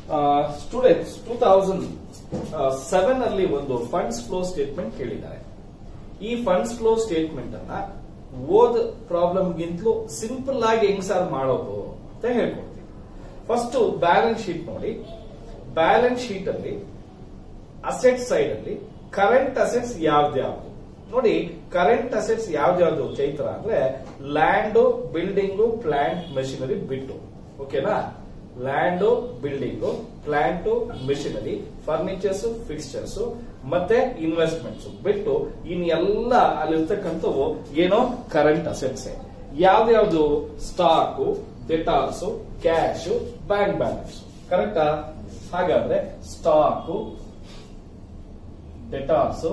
students two thousand seven ಅಲ್ಲಿ ಒಂದು funds flow statement ಕೇಳಿದ್ದಾರೆ ಈ ಫಂಡ್ಸ್ ಫ್ಲೋ ಸ್ಟೇಟ್ಮೆಂಟ್ ಅನ್ನ ಓದ್ ಪ್ರಾಬ್ಲಮ್ ಗಿಂತಲೂ ಸಿಂಪಲ್ ಆಗಿ ಹೆಂಗ್ ಸರ್ ಮಾಡೋದು ಅಂತ ಹೇಳ್ಕೊಡ್ತೀನಿ ಫಸ್ಟ್ ಬ್ಯಾಲೆನ್ಸ್ ಶೀಟ್ ನೋಡಿ ಬ್ಯಾಲೆನ್ಸ್ ಶೀಟ್ ಅಲ್ಲಿ ಅಸೆಟ್ ಸೈಡ್ ಅಲ್ಲಿ ಕರೆಂಟ್ ಅಸೆಟ್ಸ್ ಯಾವ್ದ್ಯಾವ್ದು ನೋಡಿ ಕರೆಂಟ್ ಅಸೆಟ್ಸ್ ಯಾವ್ದ್ಯಾವ್ದು ಚೈತ್ರ ಅಂದ್ರೆ ಲ್ಯಾಂಡ್ ಬಿಲ್ಡಿಂಗು ಪ್ಲಾಂಟ್ ಮೆಷಿನರಿ ಬಿಟ್ಟು ಓಕೆನಾ land building plant machinery furnitures fixtures ಮತ್ತೆ ಇನ್ವೆಸ್ಟ್ಮೆಂಟ್ಸ್ ಬಿಟ್ಟು ಇನ್ನೆಲ್ಲ ಅಲ್ಲಿರ್ತಕ್ಕಂಥವು ಏನೋ ಕರೆಂಟ್ ಅಸೆಟ್ಸ್ ಯಾವ್ದ್ಯಾವ್ದು stock debtors cash bank balance ಕರೆಕ್ಟಾ ಹಾಗಾದ್ರೆ ಸ್ಟಾಕು ಡೆಟಾರ್ಸ್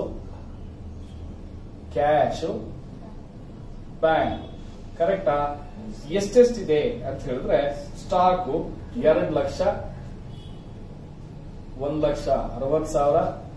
ಕ್ಯಾಶ್ ಬ್ಯಾಂಕ್ ಕರೆಕ್ಟಾ ಎಷ್ಟೆಷ್ಟಿದೆ ಅಂತ ಹೇಳಿದ್ರೆ ಸ್ಟಾಕು ಎರಡು ಲಕ್ಷ ಒಂದ್ ಲಕ್ಷ ಅರವತ್ ಸಾವಿರ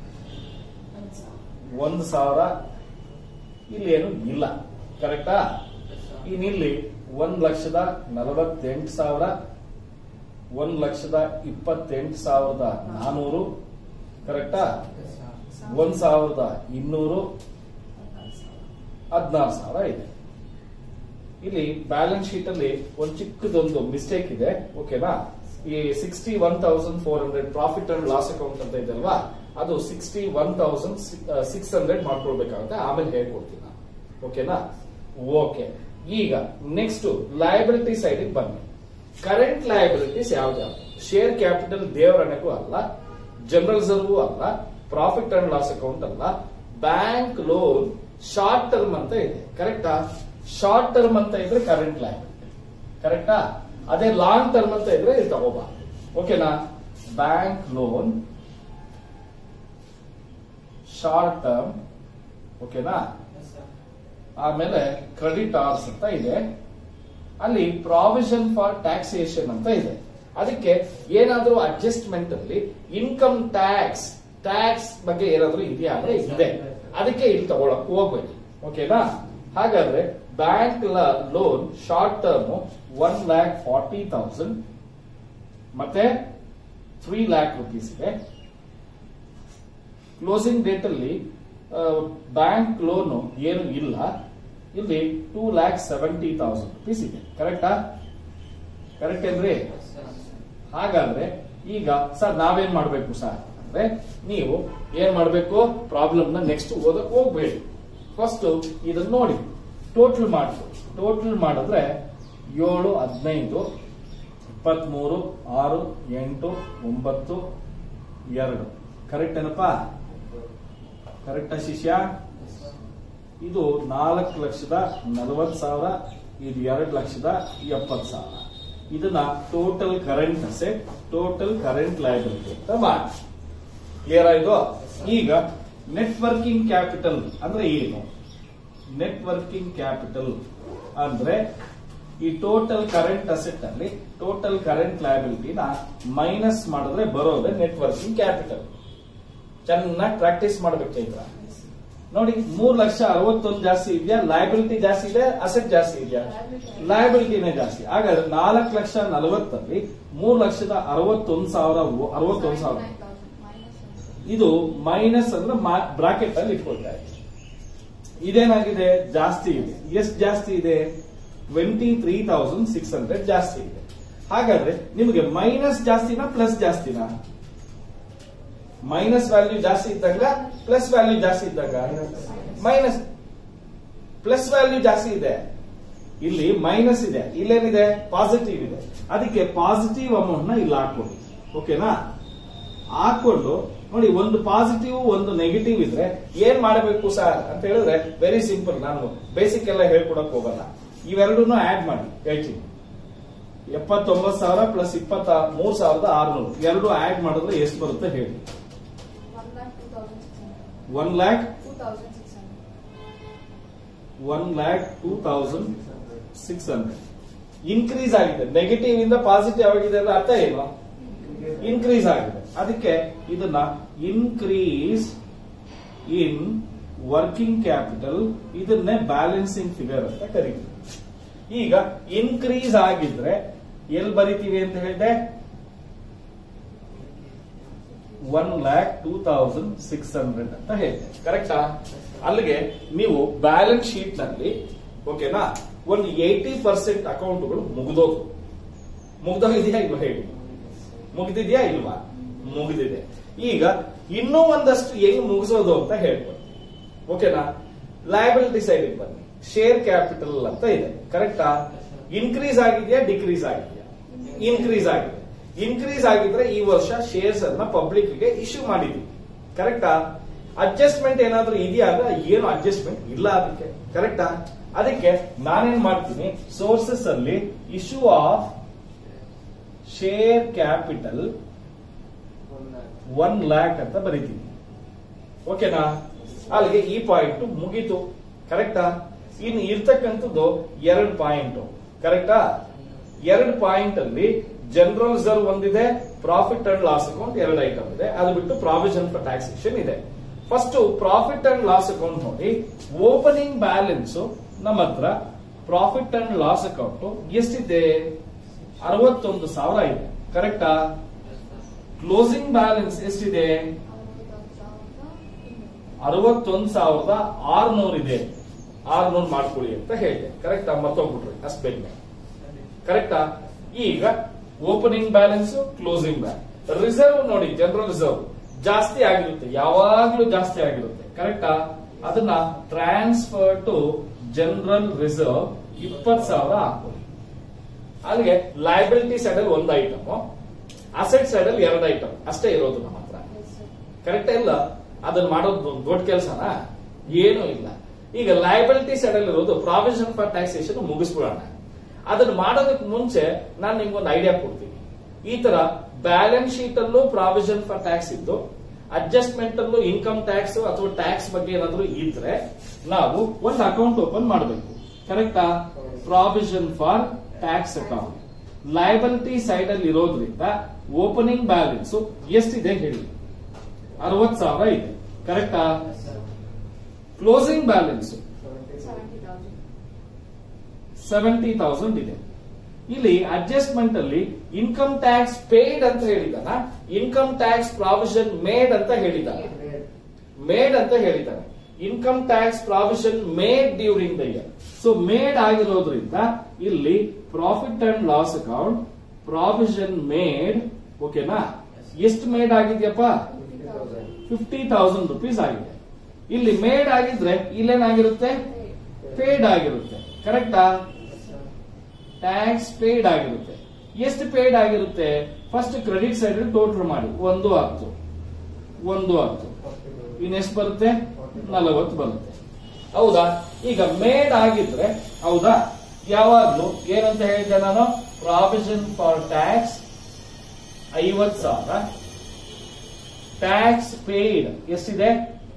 ಒಂದು ಸಾವಿರ ಇಲ್ಲಿ ಏನು ಇಲ್ಲ ಕರೆಕ್ಟಾ ಇನ್ನಿಲ್ಲಿ ಒಂದ್ ಲಕ್ಷದ ನಲವತ್ತೆಂಟು ಸಾವಿರ ಒಂದ್ ಲಕ್ಷದ ಇಪ್ಪತ್ತೆಂಟು ಸಾವಿರದ ನಾನೂರು ಕರೆಕ್ಟಾ ಒಂದ್ ಸಾವಿರದ ಇನ್ನೂರು ಹದಿನಾರು ಸಾವಿರ ಇದೆ ಇಲ್ಲಿ ಬ್ಯಾಲೆನ್ಸ್ ಶೀಟ್ ಅಲ್ಲಿ ಒಂದು ಚಿಕ್ಕದೊಂದು ಮಿಸ್ಟೇಕ್ ಇದೆ ಓಕೆನಾ ಈ sixty one thousand four hundred profit and loss account ಅಂತ ಇದೆ ಅಲ್ವಾ ಅದು sixty one thousand six hundred ಮಾಡ್ಕೊಳ್ಬೇಕಾಗುತ್ತೆ ಆಮೇಲೆ ಹೇಳ್ಕೊಡ್ತೀನಿ ನಾನು ಓಕೆನಾ ಓಕೆ ಈಗ ನೆಕ್ಸ್ಟ್ ಲಯಬಿಲಿಟಿ ಸೈಡ್ ಬನ್ನಿ ಕರೆಂಟ್ ಲಯಬಿಲಿಟೀಸ್ ಯಾವ್ದಾವ್ದು ಶೇರ್ ಕ್ಯಾಪಿಟಲ್ ದೇವರಣೆಗೂ ಅಲ್ಲ ಜನರಲ್ ರಿಸರ್ವ್ ಅಲ್ಲ ಪ್ರಾಫಿಟ್ ಅಂಡ್ ಲಾಸ್ ಅಕೌಂಟ್ ಅಲ್ಲ ಬ್ಯಾಂಕ್ ಲೋನ್ ಶಾರ್ಟ್ ಟರ್ಮ್ ಅಂತ ಇದೆ ಕರೆಕ್ಟಾ ಶಾರ್ಟ್ ಟರ್ಮ್ ಅಂತ ಇದ್ರೆ ಕರೆಂಟ್ ಲಯಬಿಲಿಟಿ ಕರೆಕ್ಟಾ ಅದೇ ಲಾಂಗ್ ಟರ್ಮ್ ಅಂತ ಇದ್ರೆ ಇದು ತಗೋಬಾರ್ದು ಓಕೆನಾ ಬ್ಯಾಂಕ್ ಲೋನ್ ಶಾರ್ಟ್ ಟರ್ಮ್ ಓಕೆನಾ ಆಮೇಲೆ ಕ್ರೆಡಿಟ್ ಆರ್ಸ್ ಅಂತ ಇದೆ ಅಲ್ಲಿ ಪ್ರಾವಿಷನ್ ಫಾರ್ ಟ್ಯಾಕ್ಸೇಷನ್ ಅಂತ ಇದೆ ಅದಕ್ಕೆ ಏನಾದ್ರೂ ಅಡ್ಜಸ್ಟ್ಮೆಂಟ್ ಅಲ್ಲಿ ಇನ್ಕಮ್ ಟ್ಯಾಕ್ಸ್ ಟ್ಯಾಕ್ಸ್ ಬಗ್ಗೆ ಏನಾದ್ರೂ ಇದೆಯಾ ಅಂದ್ರೆ ಇದೆ ಅದಕ್ಕೆ ಇಲ್ಲಿ ತಗೊಳಕ್ ಹೋಗ್ಬೇಡಿ ಓಕೆನಾ ಹಾಗಾದ್ರೆ bank loan short term one lakh forty thousand ಮತ್ತೆ ತ್ರೀ ಲ್ಯಾಕ್ ರುಪೀಸ್ ಇದೆ ಕ್ಲೋಸಿಂಗ್ ಡೇಟ್ ಅಲ್ಲಿ ಬ್ಯಾಂಕ್ ಲೋನ್ ಏನು ಇಲ್ಲ ಇಲ್ಲಿ two lakh seventy thousand rupees ಇದೆ ಕರೆಕ್ಟಾ ಕರೆಕ್ಟ್ ಏನ್ರಿ ಹಾಗಾದ್ರೆ ಈಗ ಸರ್ ನಾವೇನ್ ಮಾಡ್ಬೇಕು ಸರ್ ಅಂದ್ರೆ ನೀವು ಏನ್ ಮಾಡ್ಬೇಕು ಪ್ರಾಬ್ಲಮ್ ನ ನೆಕ್ಸ್ಟ್ ಓದಕ್ ಹೋಗ್ಬೇಡಿ ಫಸ್ಟ್ ಇದನ್ನ ನೋಡಿ ಟೋಟಲ್ ಮಾಡಿ ಟೋಟಲ್ ಮಾಡಿದ್ರೆ ಏಳು ಹದಿನೈದು ಇಪ್ಪತ್ಮೂರು ಆರು ಎಂಟು ಒಂಬತ್ತು ಎರಡು ಕರೆಕ್ಟ್ ಏನಪ್ಪಾ ಕರೆಕ್ಟಾ ಶಿಷ್ಯ ಇದು ನಾಲ್ಕು ಲಕ್ಷದ ನಲವತ್ ಸಾವಿರ ಇದು ಎರಡು ಲಕ್ಷದ ಎಪ್ಪತ್ ಸಾವಿರ ಇದನ್ನ total current asset total current liability ಅಂತ ಮಾಡಿ ಕ್ಲಿಯರ್ ಆಯ್ತು ಈಗ ನೆಟ್ ವರ್ಕಿಂಗ್ ಕ್ಯಾಪಿಟಲ್ ಅಂದ್ರೆ ಏನು ನೆಟ್ ವರ್ಕಿಂಗ್ ಕ್ಯಾಪಿಟಲ್ ಅಂದ್ರೆ ಈ ಟೋಟಲ್ ಕರೆಂಟ್ ಅಸೆಟ್ ಅಲ್ಲಿ ಟೋಟಲ್ ಕರೆಂಟ್ ಲಯಬಿಲಿಟಿನ ಮೈನಸ್ ಮಾಡಿದ್ರೆ ಬರೋದೇ ನೆಟ್ ವರ್ಕಿಂಗ್ ಕ್ಯಾಪಿಟಲ್ ಚೆನ್ನಾಗಿ ಪ್ರಾಕ್ಟೀಸ್ ಮಾಡ್ಬೇಕು ಚೈತ್ರ ನೋಡಿ ಮೂರ್ ಲಕ್ಷ ಅರವತ್ತೊಂದು ಜಾಸ್ತಿ ಇದೆಯಾ ಲಯಬಿಲಿಟಿ ಜಾಸ್ತಿ ಇದೆ ಅಸೆಟ್ ಜಾಸ್ತಿ ಇದೆಯಾ ಲಯಬಿಲಿಟಿನೇ ಜಾಸ್ತಿ ಹಾಗಾದ್ರೆ ನಾಲ್ಕು ಲಕ್ಷ ನಲವತ್ತಲ್ಲಿ ಮೂರ್ ಲಕ್ಷದ ಅರವತ್ತೊಂದು ಸಾವಿರ ಅರವತ್ತೊಂದು ಸಾವಿರ ಇದು ಮೈನಸ್ ಅಂದ್ರೆ ಬ್ರಾಕೆಟ್ ಅಲ್ಲಿ ಇಟ್ಕೊಳ್ತಾ ಇದೆ ಇದೇನಾಗಿದೆ ಜಾಸ್ತಿ ಇದೆ ಎಷ್ಟು ಜಾಸ್ತಿ ಇದೆ twenty three thousand six hundred ಜಾಸ್ತಿ ಇದೆ ಹಾಗಾದ್ರೆ ನಿಮಗೆ ಮೈನಸ್ ಜಾಸ್ತಿನಾ ಪ್ಲಸ್ ಜಾಸ್ತಿನಾ ಮೈನಸ್ ವ್ಯಾಲ್ಯೂ ಜಾಸ್ತಿ ಇದ್ದಾಗ ಪ್ಲಸ್ ವ್ಯಾಲ್ಯೂ ಜಾಸ್ತಿ ಇದ್ದಾಗ ಮೈನಸ್ ಪ್ಲಸ್ ವ್ಯಾಲ್ಯೂ ಜಾಸ್ತಿ ಇದೆ ಇಲ್ಲಿ ಮೈನಸ್ ಇದೆ ಇಲ್ಲೇನಿದೆ ಪಾಸಿಟಿವ್ ಇದೆ ಅದಕ್ಕೆ ಪಾಸಿಟಿವ್ ಅಮೌಂಟ್ ನ ಇಲ್ಲಿ ಹಾಕೊಳ್ಳಿ ಓಕೆನಾ ಹಾಕೊಂಡು ನೋಡಿ ಒಂದು ಪಾಸಿಟಿವ್ ಒಂದು ನೆಗೆಟಿವ್ ಇದ್ರೆ ಏನ್ ಮಾಡಬೇಕು ಸರ್ ಅಂತ ಹೇಳಿದ್ರೆ ವೆರಿ ಸಿಂಪಲ್ ನಾನು ಬೇಸಿಕ್ ಎಲ್ಲ ಹೇಳ್ಕೊಡಕ್ ಹೋಗಲ್ಲ ಇವೆರಡನ್ನು ಆಡ್ ಮಾಡಿ ಹೇಳ್ತೀನಿ ಎಪ್ಪತ್ತೊಂಬತ್ತು ಸಾವಿರ ಪ್ಲಸ್ ಇಪ್ಪತ್ತ ಮೂರ್ ಸಾವಿರದ ಆರ್ನೂರು ಎರಡು ಆಡ್ ಮಾಡಿದ್ರೆ ಎಷ್ಟು ಬರುತ್ತೆ ಹೇಳಿ one lakh one lakh two thousand six hundred increase ಆಗಿದೆ ನೆಗೆಟಿವ್ ಇಂದ ಪಾಸಿಟಿವ್ ಆಗಿದೆ ಅಂದ್ರೆ ಅರ್ಥ ಏನು ಇನ್ಕ್ರೀಸ್ ಆಗಿದೆ ಅದಕ್ಕೆ ಇದನ್ನ ಇನ್ಕ್ರೀಸ್ ಇನ್ ವರ್ಕಿಂಗ್ ಕ್ಯಾಪಿಟಲ್ ಇದನ್ನೇ ಬ್ಯಾಲೆನ್ಸಿಂಗ್ ಫಿಗರ್ ಅಂತ ಕರೀತೀವಿ ಈಗ ಇನ್ಕ್ರೀಸ್ ಆಗಿದ್ರೆ ಎಲ್ಲಿ ಬರಿತೀವಿ ಅಂತ ಹೇಳಿದೆ one lakh two thousand six hundred ಅಂತ ಹೇಳಿದೆ ಕರೆಕ್ಟಾ ಅಲ್ಲಿಗೆ ನೀವು ಬ್ಯಾಲೆನ್ಸ್ ಶೀಟ್ ನಲ್ಲಿ ಓಕೆನಾ ಒಂದು ಏಯ್ಟಿ ಪರ್ಸೆಂಟ್ ಅಕೌಂಟ್ಗಳು ಮುಗಿದೋದು ಮುಗ್ದೋಗಿದೆಯಾ ಇಲ್ವಾ ಹೇಳಿ ಮುಗಿದಿದ್ಯಾ ಇಲ್ವಾ ಮುಗಿದಿದೆ ಈಗ ಇನ್ನೂ ಒಂದಷ್ಟು ಹೆಂಗ್ ಮುಗಿಸೋದು ಅಂತ ಹೇಳ್ಕೊಡ್ತೀನಿ ಓಕೆನಾ ಲಯಬಿಲಿಟಿ ಸೈಡ್ ಬನ್ನಿ ಶೇರ್ ಕ್ಯಾಪಿಟಲ್ ಅಂತ ಇದೆ ಕರೆಕ್ಟಾ ಇನ್ಕ್ರೀಸ್ ಆಗಿದೆಯಾ ಡಿಕ್ರೀಸ್ ಆಗಿದೆಯಾ ಇನ್ಕ್ರೀಸ್ ಆಗಿದೆ ಇನ್ಕ್ರೀಸ್ ಆಗಿದ್ರೆ ಈ ವರ್ಷ ಶೇರ್ಸ್ ಅನ್ನ ಪಬ್ಲಿಕ್ ಗೆ ಇಶ್ಯೂ ಮಾಡಿದ್ವಿ ಕರೆಕ್ಟಾ ಅಡ್ಜಸ್ಟ್ಮೆಂಟ್ ಏನಾದ್ರೂ ಇದೆಯಾ ಅಂದ್ರೆ ಏನು ಅಡ್ಜಸ್ಟ್ಮೆಂಟ್ ಇಲ್ಲ ಅದಕ್ಕೆ ಕರೆಕ್ಟಾ ಅದಕ್ಕೆ ನಾನೇನ್ ಮಾಡ್ತೀನಿ ಸೋರ್ಸಸ್ ಅಲ್ಲಿ issue of share capital one lakh ಅಂತ ಬರೀತೀನಿ ಓಕೆನಾ ಅಲ್ಲಿಗೆ ಈ ಪಾಯಿಂಟ್ ಮುಗೀತು ಕರೆಕ್ಟಾ ಇನ್ನು ಇರ್ತಕ್ಕಂಥದ್ದು ಎರಡು ಪಾಯಿಂಟ್ ಕರೆಕ್ಟಾ ಎರಡು ಪಾಯಿಂಟ್ ಅಲ್ಲಿ ಜನರಲ್ ರಿಸರ್ವ್ ಒಂದಿದೆ ಪ್ರಾಫಿಟ್ ಅಂಡ್ ಲಾಸ್ ಅಕೌಂಟ್ ಎರಡು ಐಟಮ್ ಇದೆ ಅದು ಬಿಟ್ಟು ಪ್ರಾವಿಷನ್ ಫಾರ್ ಟ್ಯಾಕ್ಸೇಷನ್ ಇದೆ first profit and loss account ನೋಡಿ ಓಪನಿಂಗ್ ಬ್ಯಾಲೆನ್ಸ್ ನಮ್ಮ ಹತ್ರ ಪ್ರಾಫಿಟ್ ಅಂಡ್ ಲಾಸ್ ಅಕೌಂಟ್ ಎಷ್ಟಿದೆ ಅರವತ್ತೊಂದು ಸಾವಿರ ಇದೆ ಕರೆಕ್ಟಾ ಕ್ಲೋಸಿಂಗ್ ಬ್ಯಾಲೆನ್ಸ್ ಎಷ್ಟಿದೆ ಅರವತ್ತೊಂದು ಸಾವಿರದ ಆರ್ನೂರು ಇದೆ ಆರ್ನೂರು ಮಾಡ್ಕೊಳ್ಳಿ ಅಂತ ಹೇಳಿದೆ ಕರೆಕ್ಟಾ ಮರ್ತೋಗ್ಬಿಟ್ರಿ ಅಷ್ಟು ಬೇಗನೆ ಕರೆಕ್ಟಾ ಈಗ opening balance closing balance reserve ನೋಡಿ ಜನರಲ್ ರಿಸರ್ವ್ ಜಾಸ್ತಿ ಆಗಿರುತ್ತೆ ಯಾವಾಗ್ಲೂ ಜಾಸ್ತಿ ಆಗಿರುತ್ತೆ ಕರೆಕ್ಟಾ ಅದನ್ನ ಟ್ರಾನ್ಸ್ಫರ್ ಟು ಜನರಲ್ ರಿಸರ್ವ್ ಇಪ್ಪತ್ ಸಾವಿರ ಹಾಕೊಳ್ಳಿ ಅಲ್ಲಿಗೆ ಲಯಬಿಲಿಟಿ ಸೈಡ್ ಅಲ್ಲಿ ಒಂದು ಐಟಮ್ ಅಸೆಟ್ ಸೈಡ್ ಅಲ್ಲಿ ಎರಡು ಐಟಮ್ ಅಷ್ಟೇ ಇರೋದು ನಮ್ಮ ಹತ್ರ ಕರೆಕ್ಟ್ ಇಲ್ಲ ಅದನ್ನ ಮಾಡೋದು ದೊಡ್ಡ ಕೆಲಸನಾ ಏನೂ ಇಲ್ಲ ಈಗ ಲಯಬಿಲಿಟಿ ಸೈಡ್ ಅಲ್ಲಿ ಇರೋದು ಪ್ರಾವಿಷನ್ ಫಾರ್ ಟ್ಯಾಕ್ಸೇಷನ್ ಮುಗಿಸ್ಬಿಡೋಣ ಅದನ್ನ ಮಾಡೋದಕ್ಕೆ ಮುಂಚೆ ನಾನು ನಿಮ್ಗೊಂದು ಐಡಿಯಾ ಕೊಡ್ತೀನಿ ಈ ತರ ಬ್ಯಾಲೆನ್ಸ್ ಶೀಟ್ ಅಲ್ಲೂ ಪ್ರಾವಿಷನ್ ಫಾರ್ ಟ್ಯಾಕ್ಸ್ ಇದ್ದು ಅಡ್ಜಸ್ಟ್ಮೆಂಟ್ ಅಲ್ಲೂ ಇನ್ಕಮ್ ಟ್ಯಾಕ್ಸ್ ಅಥವಾ ಟ್ಯಾಕ್ಸ್ ಬಗ್ಗೆ ಏನಾದ್ರು ಇದ್ರೆ ನಾವು ಒಂದು ಅಕೌಂಟ್ ಓಪನ್ ಮಾಡಬೇಕು ಕರೆಕ್ಟಾ provision for tax account liability side ಅಲ್ಲಿ ಇರೋದ್ರಿಂದ ಓಪನಿಂಗ್ ಬ್ಯಾಲೆನ್ಸ್ ಎಷ್ಟಿದೆ ಹೇಳಿ ಅರವತ್ ಸಾವಿರ ಇದೆ ಕರೆಕ್ಟಾ ಕ್ಲೋಸಿಂಗ್ ಬ್ಯಾಲೆನ್ಸ್ ಸೆವೆಂಟಿ ತೌಸಂಡ್ ಇದೆ ಇಲ್ಲಿ ಅಡ್ಜಸ್ಟ್ಮೆಂಟ್ ಅಲ್ಲಿ ಇನ್ಕಮ್ ಟ್ಯಾಕ್ಸ್ ಪೇಡ್ ಅಂತ ಹೇಳಿದಾನ ಇನ್ಕಮ್ ಟ್ಯಾಕ್ಸ್ ಪ್ರಾವಿಷನ್ ಮೇಡ್ ಅಂತ ಹೇಳಿದಾನೆ ಮೇಡ್ ಅಂತ ಹೇಳಿದ್ದಾನೆ income tax provision made during the year so made ಆಗಿರೋದ್ರಿಂದ ಇಲ್ಲಿ profit and loss account provision made ಓಕೆನಾ ಎಷ್ಟು ಮೇಡ್ ಆಗಿದೆಯಪ್ಪ ಫಿಫ್ಟಿ ತೌಸಂಡ್ ರುಪೀಸ್ ಆಗಿದೆ ಇಲ್ಲಿ ಮೇಡ್ ಆಗಿದ್ರೆ ಇಲ್ಲೇನಾಗಿರುತ್ತೆ ಪೇಡ್ ಆಗಿರುತ್ತೆ ಕರೆಕ್ಟಾ ಟ್ಯಾಕ್ಸ್ ಪೇಡ್ ಆಗಿರುತ್ತೆ ಎಷ್ಟು ಪೇಡ್ ಆಗಿರುತ್ತೆ ಫಸ್ಟ್ ಕ್ರೆಡಿಟ್ ಸೈಡ್ ಟೋಟಲ್ ಮಾಡಿ ಒಂದು ಹತ್ತು ಒಂದು ಹತ್ತು ಇನ್ನೆಷ್ಟು ಬರುತ್ತೆ ನಲವತ್ತು ಬರುತ್ತೆ ಹೌದಾ ಈಗ ಮೇಡ್ ಆಗಿದ್ರೆ ಹೌದಾ ಯಾವಾಗ್ಲೂ ಏನಂತ ಹೇಳಿದ್ದೆ ನಾನು ಪ್ರಾವಿಷನ್ ಫಾರ್ ಟ್ಯಾಕ್ಸ್ ಐವತ್ ಸಾವಿರ ಟ್ಯಾಕ್ಸ್ ಪೇಯ್ಡ್ ಎಷ್ಟಿದೆ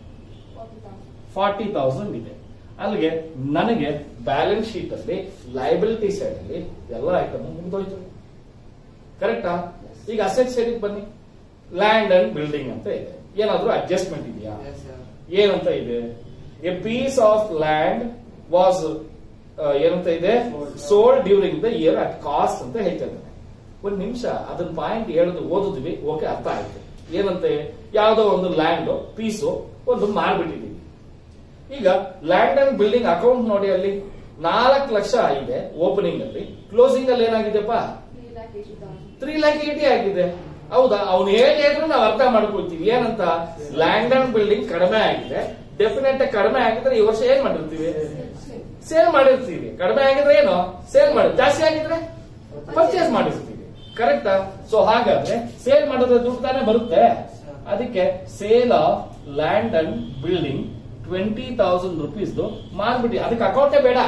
ಫಾರ್ಟಿ ತೌಸಂಡ್ ಇದೆ ಅಲ್ಲಿಗೆ ನನಗೆ ಬ್ಯಾಲೆನ್ಸ್ ಶೀಟ್ ಅಲ್ಲಿ ಲಯಬಿಲಿಟಿ ಸೈಡ್ ಅಲ್ಲಿ ಎಲ್ಲ ಐಟಮ್ ಮುಗಿದೋಯ್ತು ಕರೆಕ್ಟಾ ಈಗ ಅಸೆಟ್ ಸೈಡ್ ಬನ್ನಿ ಲ್ಯಾಂಡ್ ಅಂಡ್ ಬಿಲ್ಡಿಂಗ್ ಅಂತ ಇದೆ ಏನಾದ್ರೂ ಅಡ್ಜಸ್ಟ್ಮೆಂಟ್ ಇದೆಯಾ ಏನಂತ ಇದೆ a piece of land was ಏನಂತ ಇದೆ sold during the year at cost ಅಂತ ಹೇಳ್ತಾ ಇದ್ದಾನೆ ಒಂದ್ ನಿಮಿಷ ಅದನ್ನ ಪಾಯಿಂಟ್ ಹೇಳುದು ಓದಿದ್ವಿ ಓಕೆ ಅರ್ಥ ಆಯ್ತು ಏನಂತೆ ಯಾವ್ದೋ ಒಂದು ಲ್ಯಾಂಡ್ ಪೀಸು ಒಂದು ಮಾರ್ಬಿಟ್ಟಿದೀವಿ ಈಗ ಲ್ಯಾಂಡ್ ಅಂಡ್ ಬಿಲ್ಡಿಂಗ್ ಅಕೌಂಟ್ ನೋಡಿ ಅಲ್ಲಿ ನಾಲ್ಕು ಲಕ್ಷ ಇದೆ ಓಪನಿಂಗ್ ಅಲ್ಲಿ ಕ್ಲೋಸಿಂಗ್ ಅಲ್ಲಿ ಏನಾಗಿದೆಪ್ಪ ತ್ರೀ ಲ್ಯಾಕ್ ಏಟಿ ಆಗಿದೆ ಹೌದಾ ಅವ್ನು ಹೇಳಿ ಹೇಳಿದ್ರು ನಾವು ಅರ್ಥ ಮಾಡ್ಕೊಳ್ತೀವಿ ಏನಂತ ಲ್ಯಾಂಡ್ ಅಂಡ್ ಬಿಲ್ಡಿಂಗ್ ಕಡಿಮೆ ಆಗಿದೆ ಡೆಫಿನೆಟ್ ಕಡಿಮೆ ಆಗಿದ್ರೆ ಈ ವರ್ಷ ಏನ್ ಮಾಡಿರ್ತೀವಿ ಸೇಲ್ ಮಾಡಿರ್ತೀವಿ ಕಡಿಮೆ ಆಗಿದ್ರೆ ಏನು ಸೇಲ್ ಮಾಡಿ ಜಾಸ್ತಿ ಆಗಿದ್ರೆ ಪರ್ಚೇಸ್ ಮಾಡಿರ್ತೀವಿ ಕರೆಕ್ಟಾ ಸೊ ಹಾಗಾದ್ರೆ ಸೇಲ್ ಮಾಡಿದ್ರೆ ದುಡ್ಡು ತಾನೇ ಬರುತ್ತೆ ಅದಕ್ಕೆ sale of land and building twenty thousand rupees ಮಾರ್ಬಿಡಿ ಅದಕ್ಕೆ ಅಕೌಂಟೇ ಬೇಡ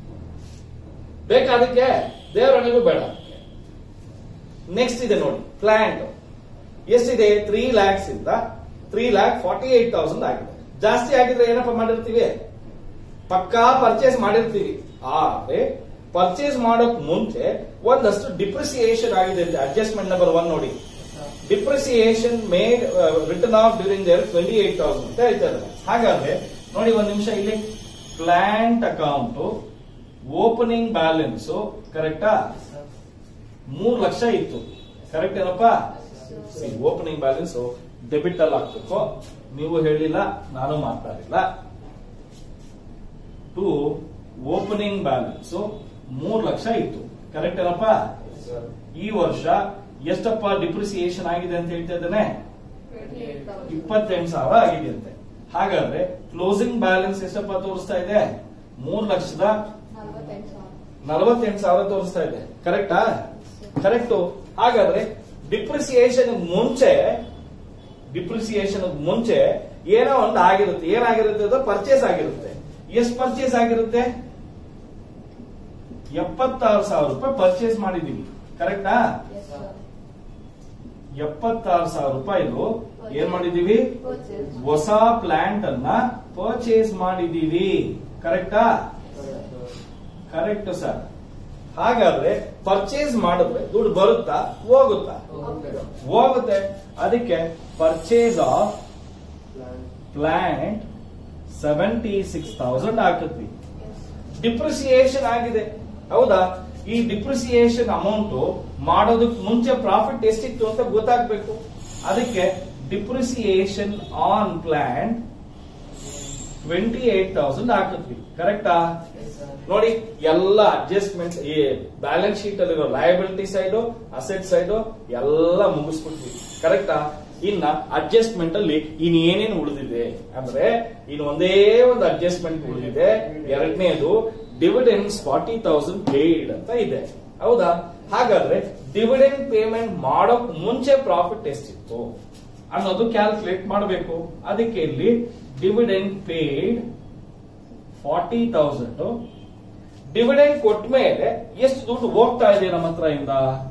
ಬೇಕಾ ಅದಕ್ಕೆ ದೇವರಣಿಗೂ ಬೇಡ ನೆಕ್ಸ್ಟ್ ಇದೆ ನೋಡಿ ಪ್ಲಾಂಟ್ ಎಷ್ಟಿದೆ ತ್ರೀ ಲ್ಯಾಕ್ಸ್ ಇಂದ three lakh forty eight thousand ಆಗಿದೆ ಜಾಸ್ತಿ ಆಗಿದ್ರೆ ಏನಪ್ಪ ಮಾಡಿರ್ತೀವಿ ಪಕ್ಕಾ ಪರ್ಚೇಸ್ ಮಾಡಿರ್ತೀವಿ ಆದ್ರೆ ಪರ್ಚೇಸ್ ಮಾಡೋಕ್ ಮುಂಚೆ ಒಂದಷ್ಟು ಡಿಪ್ರಿಸಿಯೇಷನ್ ಆಗಿದೆ ಅಂತ ಅಡ್ಜಸ್ಟ್ಮೆಂಟ್ ನಂಬರ್ ಒನ್ ನೋಡಿ depreciation made return of during there twenty eight thousand ಅಂತ ಹೇಳ್ತಾ ಇದ್ದಾರೆ ಹಾಗಾದ್ರೆ ನೋಡಿ ಒಂದ್ ನಿಮಿಷ ಇಲ್ಲಿ ಪ್ಲಾಂಟ್ ಅಕೌಂಟ್ ಓಪನಿಂಗ್ ಬ್ಯಾಲೆನ್ಸ್ ಕರೆಕ್ಟಾ ಮೂರ್ ಲಕ್ಷ ಇತ್ತು ಕರೆಕ್ಟ್ ಏನಪ್ಪಾ ಓಪನಿಂಗ್ ಬ್ಯಾಲೆನ್ಸ್ ಡೆಬಿಟ್ ಅಲ್ಲಿ ಹಾಕ್ಬೇಕು ನೀವು ಹೇಳಿಲ್ಲ ನಾನು ಮಾತಾಡಿಲ್ಲ ಟು ಓಪನಿಂಗ್ ಬ್ಯಾಲೆನ್ಸ್ ಮೂರ್ ಲಕ್ಷ ಇತ್ತು ಕರೆಕ್ಟ್ ಏನಪ್ಪ ಈ ವರ್ಷ ಎಷ್ಟಪ್ಪ ಡಿಪ್ರಿಸಿಯೇಷನ್ ಆಗಿದೆ ಅಂತ ಹೇಳ್ತಾ ಇದ್ದಾನೆ ಇಪ್ಪತ್ತೆಂಟು ಸಾವಿರ ಆಗಿದೆ ಅಂತೆ ಹಾಗಾದ್ರೆ ಕ್ಲೋಸಿಂಗ್ ಬ್ಯಾಲೆನ್ಸ್ ಎಷ್ಟಪ್ಪ ತೋರಿಸ್ತಾ ಇದೆ ಮೂರ್ ಲಕ್ಷದ ನಲವತ್ತೆಂಟು ಸಾವಿರ ತೋರಿಸ್ತಾ ಇದೆ ಕರೆಕ್ಟಾ ಕರೆಕ್ಟ್ ಹಾಗಾದ್ರೆ ಡಿಪ್ರಿಸಿಯೇಷನ್ ಮುಂಚೆ ಡಿಪ್ರಿಸಿಯೇಷನ್ ಮುಂಚೆ ಏನೋ ಒಂದು ಆಗಿರುತ್ತೆ ಏನಾಗಿರುತ್ತೆ ಅದು ಪರ್ಚೇಸ್ ಆಗಿರುತ್ತೆ ಎಷ್ಟು ಪರ್ಚೇಸ್ ಆಗಿರುತ್ತೆ ಎಪ್ಪತ್ತಾರು ಸಾವಿರ ರೂಪಾಯಿ ಪರ್ಚೇಸ್ ಮಾಡಿದೀವಿ ಕರೆಕ್ಟಾ ಎಪ್ಪತ್ತಾರು ಸಾವಿರ ರೂಪಾಯಿದು ಏನ್ ಮಾಡಿದೀವಿ ಹೊಸ ಪ್ಲಾಂಟ್ ಅನ್ನ ಪರ್ಚೇಸ್ ಮಾಡಿದೀವಿ ಕರೆಕ್ಟಾ ಕರೆಕ್ಟ್ ಸರ್ ಹಾಗಾದ್ರೆ ಪರ್ಚೇಸ್ ಮಾಡಿದ್ರೆ ದುಡ್ಡು ಬರುತ್ತಾ ಹೋಗುತ್ತಾ ಹೋಗುತ್ತೆ ಅದಕ್ಕೆ purchase of plant seventy six thousand ಹಾಕಿದ್ವಿ ಡಿಪ್ರಿಸಿಯೇಷನ್ ಆಗಿದೆ ಹೌದಾ ಈ ಡಿಪ್ರಿಸಿಯೇಷನ್ ಅಮೌಂಟ್ ಮಾಡೋದಕ್ಕೆ ಮುಂಚೆ ಪ್ರಾಫಿಟ್ ಎಷ್ಟಿತ್ತು ಅಂತ ಗೊತ್ತಾಗ್ಬೇಕು ಅದಕ್ಕೆ depreciation on plant twenty eight thousand ಹಾಕಿದ್ವಿ ಕರೆಕ್ಟಾ ನೋಡಿ ಎಲ್ಲ ಅಡ್ಜಸ್ಟ್ಮೆಂಟ್ ಈ ಬ್ಯಾಲೆನ್ಸ್ ಶೀಟ್ ಅಲ್ಲಿರೋ ಲಯಬಿಲಿಟಿ ಸೈಡ್ ಅಸೆಟ್ ಸೈಡ್ ಎಲ್ಲ ಮುಗಿಸ್ಬಿಟ್ವಿ ಕರೆಕ್ಟಾ ಇನ್ನ ಅಡ್ಜಸ್ಟ್ಮೆಂಟ್ ಅಲ್ಲಿ ಇನ್ ಏನೇನು ಉಳಿದಿದೆ ಅಂದ್ರೆ ಇನ್ ಒಂದೇ ಒಂದು ಅಡ್ಜಸ್ಟ್ಮೆಂಟ್ ಉಳಿದಿದೆ ಎರಡನೇದು ಡಿವಿಡೆಂಡ್ಸ್ ಫಾರ್ಟಿ ತೌಸಂಡ್ ಪೇಯ್ಡ್ ಅಂತ ಇದೆ ಹೌದಾ ಹಾಗಾದ್ರೆ ಡಿವಿಡೆಂಡ್ ಪೇಮೆಂಟ್ ಮಾಡೋಕ್ ಮುಂಚೆ ಪ್ರಾಫಿಟ್ ಎಷ್ಟಿತ್ತು ಅನ್ನೋದು ಕ್ಯಾಲ್ಕುಲೇಟ್ ಮಾಡಬೇಕು ಅದಕ್ಕೆ ಇಲ್ಲಿ dividend paid forty thousand dividend ಕೊಟ್ಟ ಮೇಲೆ ಎಷ್ಟು ದುಡ್ಡು ಹೋಗ್ತಾ ಇದೆ ನಮ್ಮ ಹತ್ರ ಇಂದ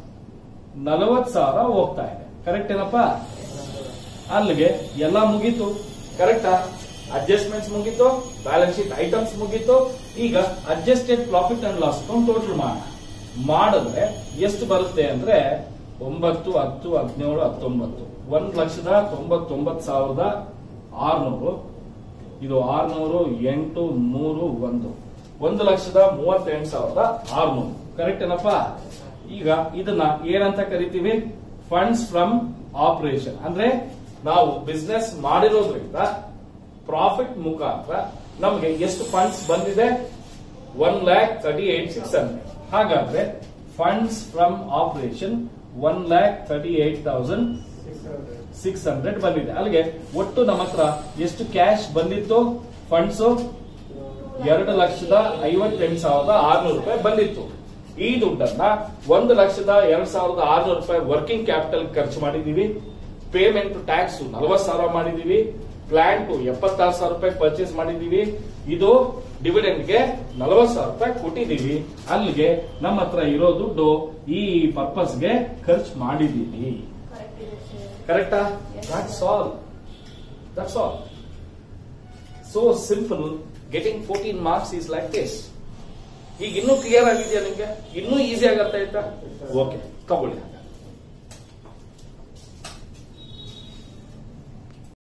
ನಲವತ್ ಸಾವಿರ ಹೋಗ್ತಾ ಇದೆ ಕರೆಕ್ಟ್ ಏನಪ್ಪ ಅಲ್ಲಿಗೆ ಎಲ್ಲ ಮುಗೀತು ಕರೆಕ್ಟಾ ಅಡ್ಜಸ್ಟ್ಮೆಂಟ್ಸ್ ಮುಗೀತು ಬ್ಯಾಲೆನ್ಸ್ ಶೀಟ್ ಐಟಮ್ಸ್ ಮುಗೀತು ಈಗ adjusted profit and loss total ಮಾಡೋಣ ಮಾಡಿದ್ರೆ ಎಷ್ಟು ಬರುತ್ತೆ ಅಂದ್ರೆ ಒಂಬತ್ತು ಹತ್ತು ಹದಿನೇಳು ಹತ್ತೊಂಬತ್ತು ಒಂದ್ ಲಕ್ಷದ ತೊಂಬತ್ತೊಂಬತ್ತು ಸಾವಿರದ ಆರ್ನೂರು ಇದು ಆರ್ನೂರು ಎಂಟು ಮೂರು ಒಂದು ಒಂದು ಲಕ್ಷದ ಮೂವತ್ತೆಂಟು ಸಾವಿರದ ಆರ್ನೂರು ಕರೆಕ್ಟ್ ಏನಪ್ಪ ಈಗ ಇದನ್ನ ಏನಂತ ಕರಿತೀವಿ ಫಂಡ್ಸ್ ಫ್ರಮ್ ಆಪರೇಷನ್ ಅಂದ್ರೆ ನಾವು ಬಿಸ್ನೆಸ್ ಮಾಡಿರೋದ್ರಿಂದ ಪ್ರಾಫಿಟ್ ಮುಖಾಂತರ ನಮಗೆ ಎಷ್ಟು ಫಂಡ್ಸ್ ಬಂದಿದೆ one lakh thirty eight six hundred ಹಾಗಾದ್ರೆ funds from operation one lakh thirty eight thousand six hundred ಬಂದಿದೆ ಅಲ್ಲಿಗೆ ಒಟ್ಟು ನಮ್ಮ ಹತ್ರ ಎಷ್ಟು ಕ್ಯಾಶ್ ಬಂದಿತ್ತು ಫಂಡ್ಸ್ ಎರಡು ಲಕ್ಷದ ಐವತ್ತೆಂಟು ಸಾವಿರದ ಆರ್ನೂರು ರೂಪಾಯಿ ಬಂದಿತ್ತು ಈ ದುಡ್ಡನ್ನ ಒಂದು ಲಕ್ಷದ ಎರಡ್ ಸಾವಿರದ ಆರ್ನೂರು ರೂಪಾಯಿ ವರ್ಕಿಂಗ್ ಕ್ಯಾಪಿಟಲ್ ಖರ್ಚು ಮಾಡಿದೀವಿ ಪೇಮೆಂಟ್ ಟ್ಯಾಕ್ಸ್ ನಲವತ್ತು ಸಾವಿರ ಮಾಡಿದೀವಿ ಪ್ಲಾಂಟ್ ಎಪ್ಪತ್ತಾರು ಸಾವಿರ ರೂಪಾಯಿ ಪರ್ಚೇಸ್ ಮಾಡಿದೀವಿ ಇದು ಡಿವಿಡೆಂಡ್ಗೆ ನಲವತ್ತು ಸಾವಿರ ರೂಪಾಯಿ ಕೊಟ್ಟಿದೀವಿ ಅಲ್ಲಿಗೆ ನಮ್ಮ ಹತ್ರ ಇರೋ ದುಡ್ಡು ಈ ಪರ್ಪಸ್ಗೆ ಖರ್ಚು ಮಾಡಿದೀವಿ ಕರೆಕ್ಟಾ that's all that's all so simple getting fourteen marks is like this ಈಗ ಇನ್ನೂ ಕ್ಲಿಯರ್ ಆಗಿದೆಯಾ ನಿಮ್ಗೆ ಇನ್ನೂ ಈಸಿ ಆಗತ್ತಾ ಆಯ್ತಾ ಓಕೆ ತಗೊಳ್ಳಿ